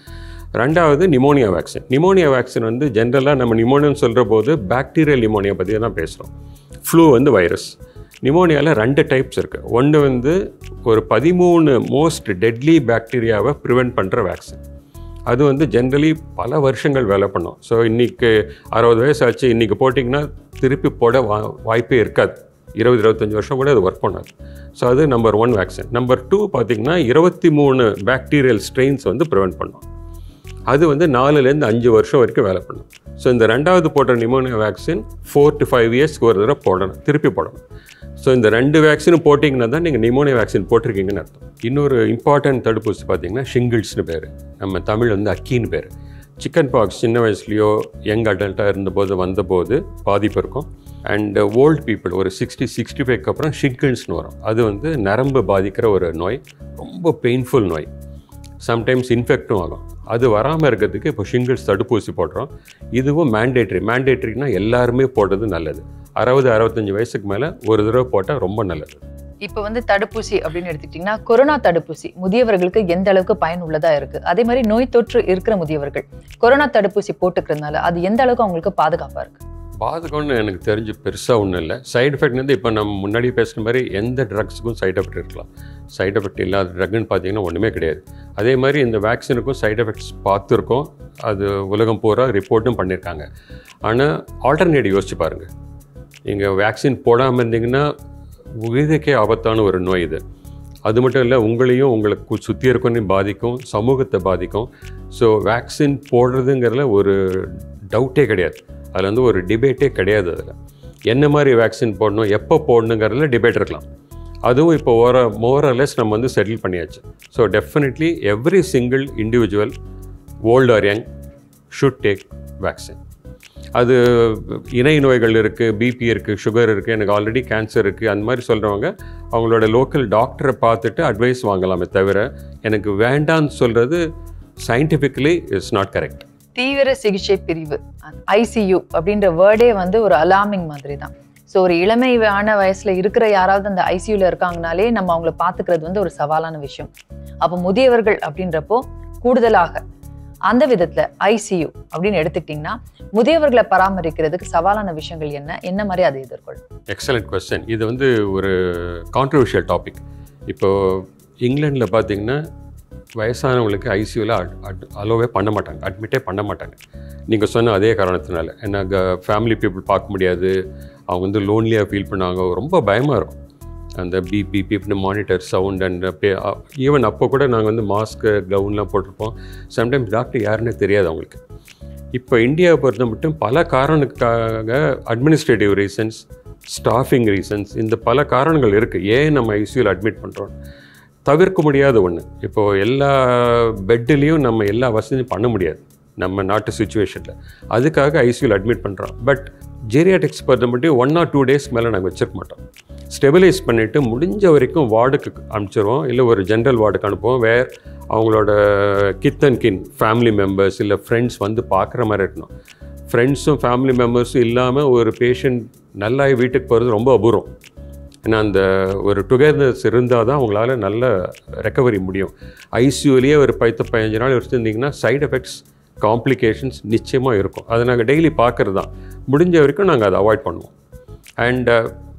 ரெண்டாவது நிமோனியா வேக்சின் நிமோனியா வேக்சின் வந்து ஜென்ரலாக நம்ம நிமோனியான்னு சொல்கிற போது பாக்டீரியல் நிமோனியா பற்றி தான் பேசுகிறோம் ஃப்ளூ வந்து வைரஸ் நிமோனியாவில் ரெண்டு டைப்ஸ் இருக்குது ஒன்று வந்து ஒரு பதிமூணு மோஸ்ட் டெட்லி பாக்டீரியாவை ப்ரிவெண்ட் பண்ணுற வேக்சின் அது வந்து ஜென்ரலி பல வருஷங்கள் வேலை பண்ணும் ஸோ இன்றைக்கி அறுபது வயசு ஆச்சு இன்றைக்கி போட்டிங்கன்னா திருப்பி போட வா வாய்ப்பே இருக்காது இருபது இருபத்தஞ்சி வருஷம் கூட அது ஒர்க் பண்ணாது ஸோ அது number one vaccine number two பார்த்திங்கன்னா இருபத்தி மூணு பாக்டீரியல் ஸ்ட்ரெயின்ஸ் வந்து ப்ரிவெண்ட் பண்ணும் அது வந்து நாலுலேருந்து அஞ்சு வருஷம் வரைக்கும் வேலை பண்ணும் ஸோ இந்த ரெண்டாவது போடுற pneumonia vaccine four to five இயர்ஸ்க்கு ஒரு தடவை போடணும் திருப்பி போடணும் ஸோ இந்த ரெண்டு வேக்சினும் போட்டிங்கன்னா தான் நீங்கள் நிமோனியா வேக்சின் போட்டிருக்கீங்கன்னு அர்த்தம் இன்னொரு இம்பார்ட்டன்ட் தடுப்பூசி பார்த்தீங்கன்னா ஷிங்கிள்ஸ்னு பேர் நம்ம தமிழ் வந்து அக்கின்னு பேர் சிக்கன் பாக்ஸ் சின்ன வயசுலேயோ யங் அடல்ட்டாக இருந்தபோது வந்தபோது பாதிப்பு இருக்கும் அண்ட் ஓல்ட் பீப்புள் ஒரு சிக்ஸ்டி சிக்ஸ்டி ஃபைவ்க்கு அப்புறம் ஷிங்கிள்ஸ்னு வரும் அது வந்து நரம்பு பாதிக்கிற ஒரு நோய் ரொம்ப பெயின்ஃபுல் நோய் சம்டைம்ஸ் இன்ஃபெக்டும் ஆகும் அது வராமல் இருக்கிறதுக்கு இப்போ ஷிங்கிள்ஸ் தடுப்பூசி போடுறோம் இதுவும் மேண்டேட்ரி மேண்டேட்ரினா எல்லாருமே போடுறது நல்லது அறுபது அறுபத்தஞ்சு வயசுக்கு மேலே ஒரு தடவை போட்டால் ரொம்ப நல்லது இப்போ வந்து தடுப்பூசி அப்படின்னு எடுத்துக்கிட்டிங்கன்னா கொரோனா தடுப்பூசி முதியவர்களுக்கு எந்த அளவுக்கு பயன் உள்ளதா இருக்கு அதே மாதிரி நோய் தொற்று இருக்கிற முதியவர்கள் கொரோனா தடுப்பூசி போட்டுக்கிறதுனால அது எந்த அளவுக்கு அவங்களுக்கு பாதுகாப்பா இருக்கு பாதகம்னு எனக்கு தெரிஞ்சு பெருசாக ஒன்றும் இல்லை சைடு எஃபெக்ட் வந்து இப்போ நம்ம முன்னாடி பேசுன மாதிரி எந்த ட்ரக்ஸுக்கும் சைடு எஃபெக்ட் இருக்கலாம் சைடு எஃபெக்ட் இல்லாத ட்ரக்னு பார்த்தீங்கன்னா ஒன்றுமே கிடையாது அதே மாதிரி இந்த வேக்சினுக்கும் சைடு எஃபெக்ட்ஸ் பார்த்துருக்கோம் அது உலகம் பூரா ரிப்போர்ட்டும் பண்ணியிருக்காங்க ஆனால் ஆல்டர்னேட்டிவ் யோசிச்சு பாருங்கள் நீங்கள் வேக்சின் போடாமல் இருந்தீங்கன்னா உயிரிக்கே ஆபத்தான ஒரு நோய் இது அது மட்டும் இல்லை உங்களையும் உங்களுக்கு சுற்றி இருக்கவனையும் பாதிக்கும் சமூகத்தை பாதிக்கும் ஸோ வேக்சின் போடுறதுங்கிறதுல ஒரு டவுட்டே கிடையாது அதில் வந்து ஒரு டிபேட்டே கிடையாது அதில் என்ன மாதிரி வேக்சின் போடணும் எப்போ போடணுங்கிறதுல டிபேட் இருக்கலாம் அதுவும் இப்போ ஓர மோரலெஸ் நம்ம வந்து செட்டில் பண்ணியாச்சு so definitely every single individual old or young should take vaccine அது இணை நோய்கள் இருக்குது பிபி இருக்குது சுகர் இருக்குது எனக்கு ஆல்ரெடி கேன்சர் இருக்குது அந்த மாதிரி சொல்கிறவங்க அவங்களோட லோக்கல் டாக்டரை பார்த்துட்டு அட்வைஸ் வாங்கலாமே தவிர எனக்கு வேண்டான்னு சொல்கிறது சயின்டிஃபிக்கலி இட்ஸ் நாட் கரெக்ட் தீவிர சிகிச்சை பிரிவு ஐசியூ அப்படின்ற வேர்டே வந்து ஒரு அலார்மிங் மாதிரி தான் ஸோ ஒரு இளமையான வயசுல இருக்கிற யாராவது அந்த ஐசியூல இருக்காங்கனாலே நம்ம அவங்கள பார்த்துக்கிறது வந்து ஒரு சவாலான விஷயம் அப்போ முதியவர்கள் அப்படின்றப்போ கூடுதலாக அந்த விதத்துல ஐசியூ அப்படின்னு எடுத்துக்கிட்டிங்கன்னா முதியவர்களை பராமரிக்கிறதுக்கு சவாலான விஷயங்கள் என்ன என்ன மாதிரி அதை எதிர்கொள்ளும் எக்ஸலண்ட் கொஸ்டின் இது வந்து ஒரு கான்ட்ரவர்ஷியல் டாபிக் இப்போது இங்கிலாண்டில் பார்த்தீங்கன்னா வயசானவங்களுக்கு ஐசியூவில் அலோவே பண்ண மாட்டாங்க அட்மிட்டே பண்ண மாட்டாங்க நீங்கள் சொன்ன அதே காரணத்தினால ஏன்னா ஃபேமிலி பீப்புள் பார்க்க முடியாது அவங்க வந்து லோன்லியாக ஃபீல் பண்ணாங்க ரொம்ப பயமாக இருக்கும் அந்த பிபி பிப்னு மானிட்டர் சவுண்ட் அண்ட் பே ஈவன் அப்போ கூட நாங்கள் வந்து மாஸ்க்கு கவுன்லாம் போட்டிருப்போம் சம்டைம்ஸ் டாக்டர் யாருன்னே தெரியாது அவங்களுக்கு இப்போ இந்தியாவை பொறுத்த மட்டும் பல காரணத்துக்காக அட்மினிஸ்ட்ரேட்டிவ் ரீசன்ஸ் ஸ்டாஃபிங் ரீசன்ஸ் இந்த பல காரணங்கள் இருக்குது ஏன் நம்ம ஐசியூவில் அட்மிட் பண்ணுறோம் தவிர்க்க முடியாத ஒன்று இப்போது எல்லா பெட்டுலேயும் நம்ம எல்லா வசதியும் பண்ண முடியாது நம்ம நாட்டு சுச்சுவேஷனில் அதுக்காக ஐசியூவில் அட்மிட் பண்ணுறோம் பட் ஜெரியாட்டிக்ஸ் பொறுத்த மட்டும் ஒன் ஆர் டூ டேஸ்க்கு மேலே நாங்கள் வச்சிருக்க மாட்டோம் ஸ்டெபிலைஸ் பண்ணிவிட்டு முடிஞ்ச வரைக்கும் வார்டுக்கு அனுப்பிச்சிருவோம் இல்லை ஒரு ஜென்ரல் வார்டுக்கு அனுப்புவோம் வேர் அவங்களோட kith and kin family members இல்லை ஃப்ரெண்ட்ஸ் வந்து பார்க்குற மாதிரி இருக்கணும் ஃப்ரெண்ட்ஸும் ஃபேமிலி மெம்பர்ஸும் இல்லாமல் ஒரு பேஷண்ட் நல்லாகி வீட்டுக்கு போகிறது ரொம்ப அபூர்வம் ஏன்னா அந்த ஒரு டுகெதர்ஸ் இருந்தால் தான் அவங்களால நல்ல ரெக்கவரி முடியும் ஐசியூலேயே ஒரு பத்து பதினஞ்சு நாள் வச்சுருந்தீங்கன்னா சைடு எஃபெக்ட்ஸ் காம்ப்ளிகேஷன்ஸ் நிச்சயமாக இருக்கும் அதை நாங்கள் டெய்லி பார்க்குறது தான் முடிஞ்ச வரைக்கும் நாங்கள் அதை அவாய்ட் பண்ணுவோம் அண்ட்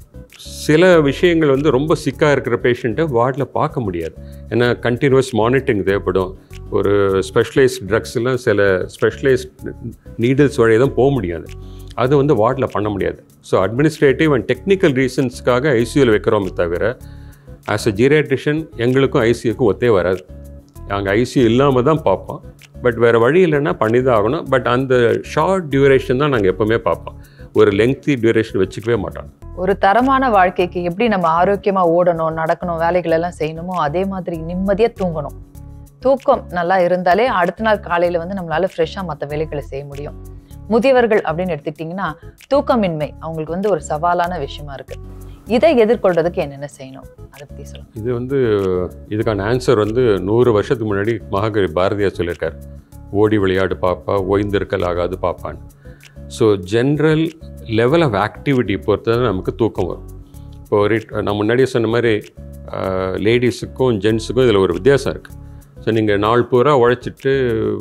சில விஷயங்கள் வந்து ரொம்ப சிக்காக இருக்கிற பேஷண்ட்டை வார்டில் பார்க்க முடியாது ஏன்னா கண்டினியூஸ் மானிட்டரிங் தேவைப்படும் ஒரு ஸ்பெஷலைஸ்ட் ட்ரக்ஸ்லாம் சில ஸ்பெஷலைஸ்ட் நீடில்ஸ் வழியாக தான் போக முடியாது அது வந்து வார்டில் பண்ண முடியாது ஸோ அட்மினிஸ்ட்ரேட்டிவ் அண்ட் டெக்னிக்கல் ரீசன்ஸ்க்காக ஐசியூவில் வைக்கிறோமே தவிர ஆஸ் அ ஜீரியாட்ரிஷன் எங்களுக்கும் ஐசியூக்கும் ஒத்தே வராது நாங்கள் ஐசியூ இல்லாமல் தான் பார்ப்போம் பட் வேறு வழி இல்லைன்னா பண்ணி தான் ஆகணும் பட் அந்த ஷார்ட் டியூரேஷன் தான் நாங்கள் எப்போவுமே பார்ப்போம் ஒரு லெங்க்தி டியூரேஷன் வச்சுக்கவே மாட்டோம் ஒரு தரமான வாழ்க்கைக்கு எப்படி நம்ம ஆரோக்கியமா ஓடணும் நடக்கணும் வேலைகள் எல்லாம் செய்யணுமோ அதே மாதிரி நிம்மதியா தூங்கணும் தூக்கம் நல்லா இருந்தாலே அடுத்த நாள் காலையில வந்து நம்மளால ஃப்ரெஷ்ஷாக மற்ற வேலைகளை செய்ய முடியும் முதியவர்கள் அப்படின்னு எடுத்துக்கிட்டிங்கன்னா தூக்கமின்மை அவங்களுக்கு வந்து ஒரு சவாலான விஷயமா இருக்கு இதை எதிர்கொள்றதுக்கு என்னென்ன செய்யணும் அதை பத்தி சொல்லுங்க இது வந்து இதுக்கான ஆன்சர் வந்து நூறு வருஷத்துக்கு முன்னாடி மகாகவி பாரதியார் சொல்லியிருக்கார் ஓடி விளையாடு பாப்பா ஓய்ந்திருக்கல் ஆகாது பாப்பான்னு so general level of activity பொறுத்து தான் நமக்கு தூக்கம் வரும் இப்போ ரிட் நான் முன்னாடியே சொன்ன மாதிரி லேடிஸுக்கும் ஜென்ஸுக்கும் இதில் ஒரு வித்தியாசம் இருக்குது ஸோ நீங்கள் நாள் பூரா உழைச்சிட்டு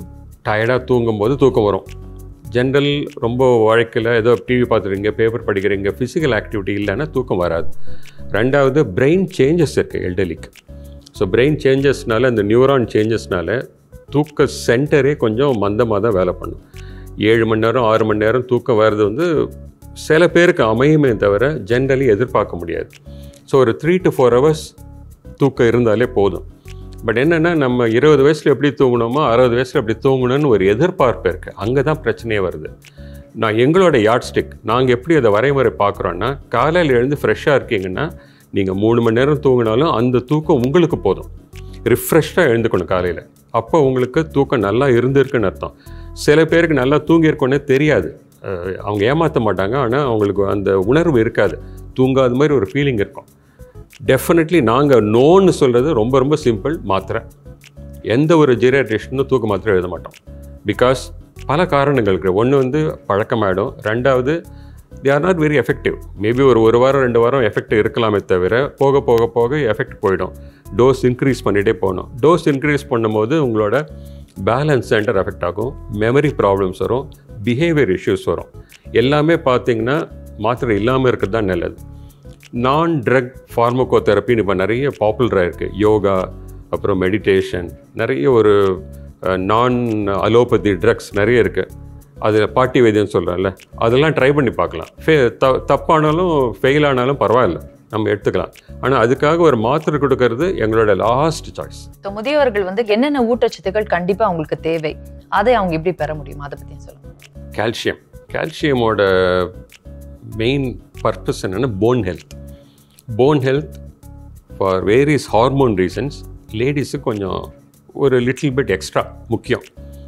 டயர்டாக தூங்கும்போது தூக்கம் வரும் ஜென்ரல் ரொம்ப உழைக்கல ஏதோ டிவி பார்த்துறீங்க பேப்பர் படிக்கிறீங்க ஃபிசிக்கல் ஆக்டிவிட்டி இல்லைன்னா தூக்கம் வராது ரெண்டாவது பிரெயின் சேஞ்சஸ் இருக்குது எல்டலிக்கு ஸோ பிரெயின் சேஞ்சஸ்னால இந்த நியூரான் சேஞ்சஸ்னால தூக்க சென்டரே கொஞ்சம் மந்தமாக தான் வேலை பண்ணும் ஏழு மணி நேரம் ஆறு மணி நேரம் தூக்கம் வர்றது வந்து சில பேருக்கு அமையுமே தவிர ஜென்ரலி எதிர்பார்க்க முடியாது ஸோ ஒரு த்ரீ டு ஃபோர் ஹவர்ஸ் தூக்கம் இருந்தாலே போதும் பட் என்னென்னா நம்ம இருபது வயசில் எப்படி தூங்கணுமோ அறுபது வயசில் எப்படி தூங்கணும்னு ஒரு எதிர்பார்ப்பு இருக்குது அங்கே தான் பிரச்சனையே வருது நான் எங்களோட யார்ட் ஸ்டிக் நாங்கள் எப்படி அதை வரைமுறை பார்க்குறோன்னா காலையில் எழுந்து ஃப்ரெஷ்ஷாக இருக்கீங்கன்னா நீங்கள் மூணு மணி நேரம் தூங்கினாலும் அந்த தூக்கம் உங்களுக்கு போதும் ரிஃப்ரெஷ்டாக எழுந்துக்கணும் காலையில் அப்போ உங்களுக்கு தூக்கம் நல்லா இருந்திருக்குன்னு அர்த்தம் சில பேருக்கு நல்லா தூங்கியிருக்கோன்னே தெரியாது அஹ் அவங்க ஏமாற்ற மாட்டாங்க ஆனால் அவங்களுக்கு அந்த உணர்வு இருக்காது தூங்காத மாதிரி ஒரு ஃபீலிங் இருக்கும் டெஃபினெட்லி நாங்கள் நோன்னு சொல்கிறது ரொம்ப ரொம்ப சிம்பிள் மாத்திரை எந்த ஒரு ஜீரியாட்ரிஷனும் தூக்க மாத்திரை எழுத மாட்டோம் பிகாஸ் பல காரணங்கள் இருக்குது ஒன்று வந்து பழக்கமாயிடும் ரெண்டாவது they are not very effective maybe ஒரு ஒரு வாரம் ரெண்டு வாரம் எஃபெக்ட் இருக்கலாமே தவிர போக போக போக எஃபெக்ட் போயிடும் டோஸ் இன்க்ரீஸ் பண்ணிகிட்டே போகணும் டோஸ் இன்க்ரீஸ் பண்ணும்போது உங்களோட பேலன்ஸ் சென்டர் எஃபெக்ட் ஆகும் மெமரி ப்ராப்ளம்ஸ் வரும் பிஹேவியர் இஷ்யூஸ் வரும் எல்லாமே பார்த்தீங்கன்னா மாத்திரை இல்லாமல் இருக்கிறது தான் நல்லது நான் ட்ரக் ஃபார்மகோ தெரப்பின்னு இப்போ நிறைய பாப்புலராக இருக்குது யோகா அப்புறம் மெடிடேஷன் நிறைய ஒரு நான் அலோபதி ட்ரக்ஸ் நிறைய இருக்குது அதில் பாட்டி வைத்தியம் சொல்கிறேன்ல அதெல்லாம் ட்ரை பண்ணி பார்க்கலாம் ஃபே த தப்பானாலும் ஃபெயில் ஆனாலும் பரவாயில்ல நம்ம எடுத்துக்கலாம் ஆனால் அதுக்காக ஒரு மாத்திரை கொடுக்கறது எங்களோட லாஸ்ட் சாய்ஸ் So, முதியவர்கள் வந்து என்னென்ன ஊட்டச்சத்துக்கள் கண்டிப்பா அவங்களுக்கு தேவை அதை அவங்க எப்படி பெற முடியும் அதை பத்தி சொல்லுங்க கால்சியம் கால்சியமோட மெயின் பர்பஸ் என்னென்னா bone health bone health for various hormone reasons லேடிஸுக்கு கொஞ்சம் ஒரு லிட்டில் பிட் எக்ஸ்ட்ரா முக்கியம்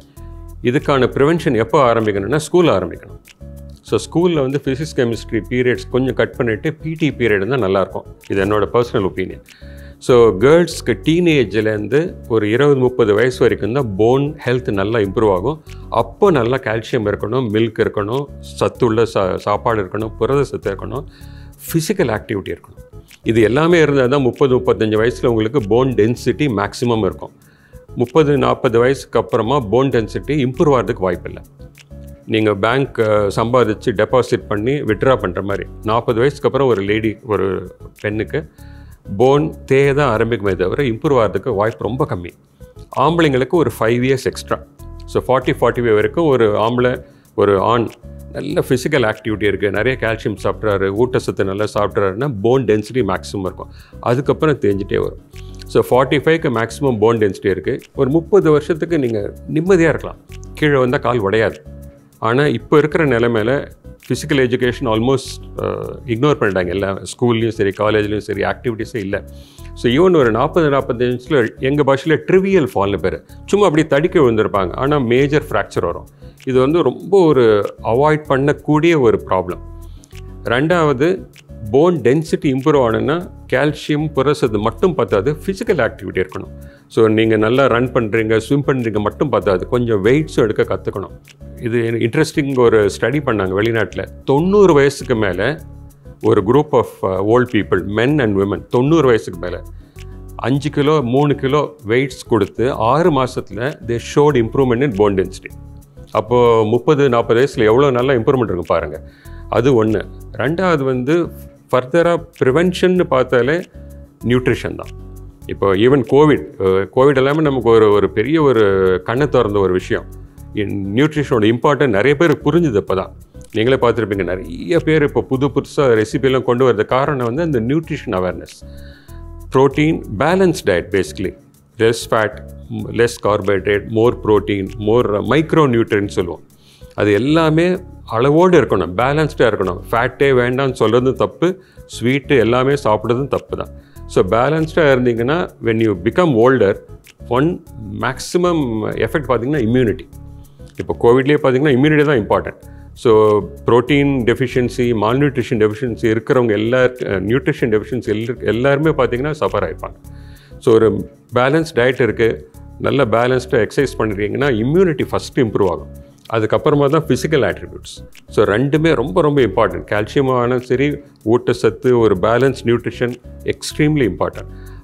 இதுக்கான ப்ரிவென்ஷன் எப்போ ஆரம்பிக்கணும்னா ஸ்கூலில் ஆரம்பிக்கணும் ஸோ ஸ்கூலில் வந்து ஃபிசிக்ஸ் கெமிஸ்ட்ரி பீரியட்ஸ் கொஞ்சம் கட் பண்ணிவிட்டு பிடி பீரியட் தான் நல்லாயிருக்கும் இது என்னோட பர்சனல் ஒப்பீனியன் ஸோ கேர்ள்ஸ்க்கு டீனேஜ்லேருந்து ஒரு இருபது முப்பது வயசு வரைக்கும் தான் போன் ஹெல்த் நல்லா இம்ப்ரூவ் ஆகும் அப்போ நல்லா கால்சியம் இருக்கணும் மில்க் இருக்கணும் சத்துள்ள சா சாப்பாடு இருக்கணும் புரத சத்து இருக்கணும் ஃபிசிக்கல் ஆக்டிவிட்டி இருக்கணும் இது எல்லாமே இருந்தால் தான் முப்பது முப்பத்தஞ்சு வயசில் உங்களுக்கு போன் டென்சிட்டி மேக்ஸிமம் இருக்கும் முப்பது நாற்பது வயசுக்கு அப்புறமா போன் டென்சிட்டி இம்ப்ரூவ் ஆகிறதுக்கு வாய்ப்பில்லை நீங்கள் பேங்க் சம்பாதிச்சு டெபாசிட் பண்ணி விட்ரா பண்ணுற மாதிரி நாற்பது வயசுக்கு அப்புறம் ஒரு லேடி ஒரு பெண்ணுக்கு போன் தேய தான் ஆரம்பிக்குமே தவிர இம்ப்ரூவ் ஆகிறதுக்கு வாய்ப்பு ரொம்ப கம்மி ஆம்பளைங்களுக்கு ஒரு five years extra so forty forty five வரைக்கும் ஒரு ஆம்பளை ஒரு ஆண் நல்ல ஃபிசிக்கல் ஆக்டிவிட்டி இருக்குது நிறைய கால்சியம் சாப்பிட்றாரு ஊட்டச்சத்து நல்லா சாப்பிட்றாருன்னா போன் டென்சிட்டி மேக்ஸிமம் இருக்கும் அதுக்கப்புறம் தேஞ்சிட்டே வரும் ஸோ ஃபார்ட்டி ஃபைவ்க்கு மேக்ஸிமம் போன் டென்சிட்டி இருக்குது ஒரு முப்பது வருஷத்துக்கு நீங்கள் நிம்மதியாக இருக்கலாம் கீழே வந்தால் கால் உடையாது ஆனால் இப்போ இருக்கிற நிலைமையில ஃபிசிக்கல் எஜுகேஷன் ஆல்மோஸ்ட் இக்னோர் பண்ணிட்டாங்க எல்லா ஸ்கூல்லையும் சரி காலேஜ்லேயும் சரி ஆக்டிவிட்டீஸே இல்லை ஸோ ஈவன் ஒரு நாற்பது நாற்பத்தஞ்சில் எங்கள் பாஷையில் ட்ரிவியல் ஃபால்னு பேர் சும்மா அப்படி தடிக்க விழுந்திருப்பாங்க ஆனால் மேஜர் ஃப்ராக்சர் வரும் இது வந்து ரொம்ப ஒரு அவாய்ட் பண்ணக்கூடிய ஒரு ப்ராப்ளம் ரெண்டாவது போன் டென்சிட்டி இம்ப்ரூவ் ஆகணும்னா கால்சியம் புரசது மட்டும் பத்தாது ஃபிசிக்கல் ஆக்டிவிட்டி இருக்கணும் ஸோ நீங்கள் நல்லா ரன் பண்ணுறீங்க ஸ்விம் பண்ணுறீங்க மட்டும் பத்தாது கொஞ்சம் வெயிட்ஸும் எடுக்க கற்றுக்கணும் இது இன்ட்ரெஸ்டிங் ஒரு ஸ்டடி பண்ணாங்க வெளிநாட்டில் தொண்ணூறு வயசுக்கு மேலே ஒரு group of old people men and women தொண்ணூறு வயசுக்கு மேலே அஞ்சு கிலோ மூணு கிலோ வெயிட்ஸ் கொடுத்து ஆறு மாதத்தில் they showed improvement in bone density அப்போது முப்பது நாற்பது வயசில் எவ்வளோ நல்லா இம்ப்ரூவ்மெண்ட் இருக்கும் பாருங்கள் அது ஒன்று ரெண்டாவது வந்து ஃபர்தராக ப்ரிவென்ஷன்னு பார்த்தாலே நியூட்ரிஷன் தான் இப்போ ஈவன் கோவிட் கோவிட் எல்லாமே நமக்கு ஒரு ஒரு பெரிய ஒரு கண்ணை திறந்த ஒரு விஷயம் நியூட்ரிஷனோட இம்பார்ட்டன்ட் நிறைய பேர் புரிஞ்சுது இப்போ தான் நீங்களே பார்த்துருப்பீங்க நிறைய பேர் இப்போ புது புதுசாக ரெசிபியெல்லாம் கொண்டு வரது காரணம் வந்து அந்த nutrition awareness protein balance diet basically less fat less carbohydrate more protein more micronutrient சொல்லுவோம் அது எல்லாமே அளவோடு இருக்கணும் பேலன்ஸ்டாக இருக்கணும் ஃபேட்டே வேண்டாம்னு சொல்கிறதும் தப்பு ஸ்வீட்டு எல்லாமே சாப்பிட்றதும் தப்பு தான் ஸோ பேலன்ஸ்டாக இருந்தீங்கன்னா when you become older one maximum effect பார்த்தீங்கன்னா இம்யூனிட்டி இப்போ கோவிட்லேயே பார்த்தீங்கன்னா இம்யூனிட்டி தான் important so protein deficiency malnutrition deficiency இருக்கிறவங்க எல்லா நியூட்ரிஷன் டெஃபிஷியன்சி எல்லா எல்லாருமே பார்த்தீங்கன்னா சஃபர் ஆகிப்பாங்க ஸோ ஒரு பேலன்ஸ் டயட் இருக்குது நல்ல பேலன்ஸ்டாக எக்ஸசைஸ் பண்ணிருக்கீங்கன்னா இம்யூனிட்டி ஃபஸ்ட்டு இம்ப்ரூவ் ஆகும் அதுக்கப்புறமா தான் ஃபிசிக்கல் ஆட்ரிபியூட்ஸ் ஸோ ரெண்டுமே ரொம்ப ரொம்ப இம்பார்ட்டன்ட் கால்சியம் ஆனாலும் சரி ஊட்டச்சத்து ஒரு பேலன்ஸ் நியூட்ரிஷன் எக்ஸ்ட்ரீம்லி இம்பார்ட்டன்ட்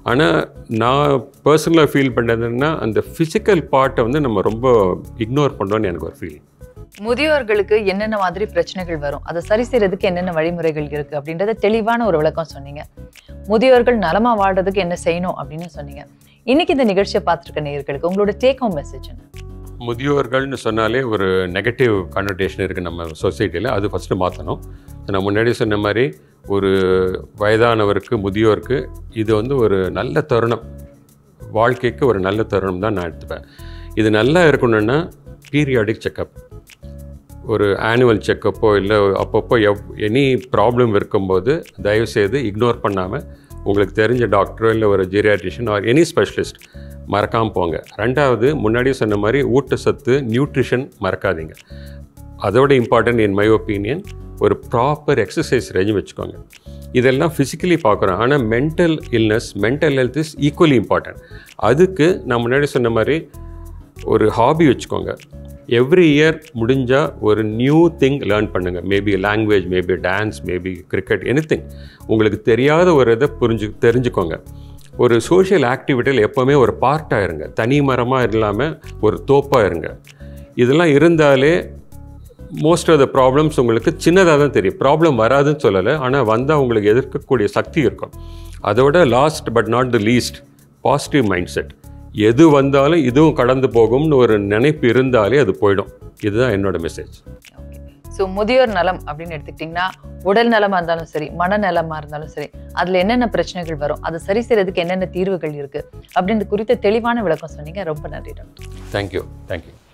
ஆனால் நான் பர்சனலாக ஃபீல் பண்ணதுன்னா அந்த ஃபிசிக்கல் பார்ட்டை வந்து நம்ம ரொம்ப இக்னோர் பண்ணுறோன்னு எனக்கு ஒரு ஃபீலிங் முதியோர்களுக்கு என்னென்ன மாதிரி பிரச்சனைகள் வரும் அதை சரி செய்யறதுக்கு என்னென்ன வழிமுறைகள் இருக்கு அப்படின்றத தெளிவான ஒரு விளக்கம் சொன்னீங்க முதியோர்கள் நலமா வாழ்றதுக்கு என்ன செய்யணும் அப்படின்னு சொன்னீங்க இன்னைக்கு இந்த நிகழ்ச்சியை பார்த்துருக்க நேயர்களுக்கு உங்களோட டேக் ஹோம் மெசேஜ் என்ன முதியோர்கள்னு சொன்னாலே ஒரு நெகட்டிவ் கன்னோட்டேஷன் இருக்குது நம்ம சொசைட்டியில் அது ஃபஸ்ட்டு மாற்றணும் நான் முன்னாடி சொன்ன மாதிரி ஒரு வயதானவருக்கு முதியோருக்கு இது வந்து ஒரு நல்ல தருணம் வாழ்க்கைக்கு ஒரு நல்ல தருணம் தான் நான் எடுத்துப்பேன் இது நல்லா இருக்கணும்னா பீரியாடிக் செக்கப் ஒரு ஆனுவல் செக்கப்போ இல்லை அப்பப்போ எவ் எனி ப்ராப்ளம் இருக்கும்போது தயவுசெய்து இக்னோர் பண்ணாமல் உங்களுக்கு தெரிஞ்ச டாக்டரோ இல்லை ஒரு ஜீரியாட்ரிஷியன் ஆர் எனி ஸ்பெஷலிஸ்ட் மறக்காமல் போங்க ரெண்டாவது முன்னாடியே சொன்ன மாதிரி ஊட்டச்சத்து நியூட்ரிஷன் மறக்காதீங்க அதோட இம்பார்ட்டன்ட் இன் மை ஒப்பீனியன் ஒரு ப்ராப்பர் எக்ஸசைஸ் ரெஜிம் வச்சுக்கோங்க இதெல்லாம் ஃபிசிக்கலி பார்க்குறோம் ஆனால் mental illness mental health is equally important அதுக்கு நான் முன்னாடி சொன்ன மாதிரி ஒரு ஹாபி வச்சுக்கோங்க எவ்ரி இயர் முடிஞ்சால் ஒரு நியூ திங் லேர்ன் பண்ணுங்கள் maybe language maybe dance maybe cricket any உங்களுக்கு தெரியாத ஒரு இதை புரிஞ்சு தெரிஞ்சுக்கோங்க ஒரு சோஷியல் ஆக்டிவிட்டியில் எப்போவுமே ஒரு பார்ட்டாக இருங்க தனி மரமாக இல்லாமல் ஒரு தோப்பாக இருங்க இதெல்லாம் இருந்தாலே மோஸ்ட் ஆஃப் த ப்ராப்ளம்ஸ் உங்களுக்கு சின்னதாக தான் தெரியும் ப்ராப்ளம் வராதுன்னு சொல்லலை ஆனால் வந்தால் உங்களுக்கு எதிர்க்கக்கூடிய சக்தி இருக்கும் அதோட last but not the least positive mindset எது வந்தாலும் இதுவும் கடந்து போகும்னு ஒரு நினைப்பு இருந்தாலே அது போயிடும் இதுதான் என்னோட மெசேஜ் ஸோ முதியோர் நலம் அப்படின்னு எடுத்துக்கிட்டிங்கன்னா உடல் நலமா இருந்தாலும் சரி மனநலமா இருந்தாலும் சரி அதுல என்னென்ன பிரச்சனைகள் வரும் அதை சரி செய்யறதுக்கு என்னென்ன தீர்வுகள் இருக்கு அப்படின்றது குறித்த தெளிவான விளக்கம் சொன்னீங்க ரொம்ப நன்றி டாக்டர் தேங்க்யூ தேங்க்யூ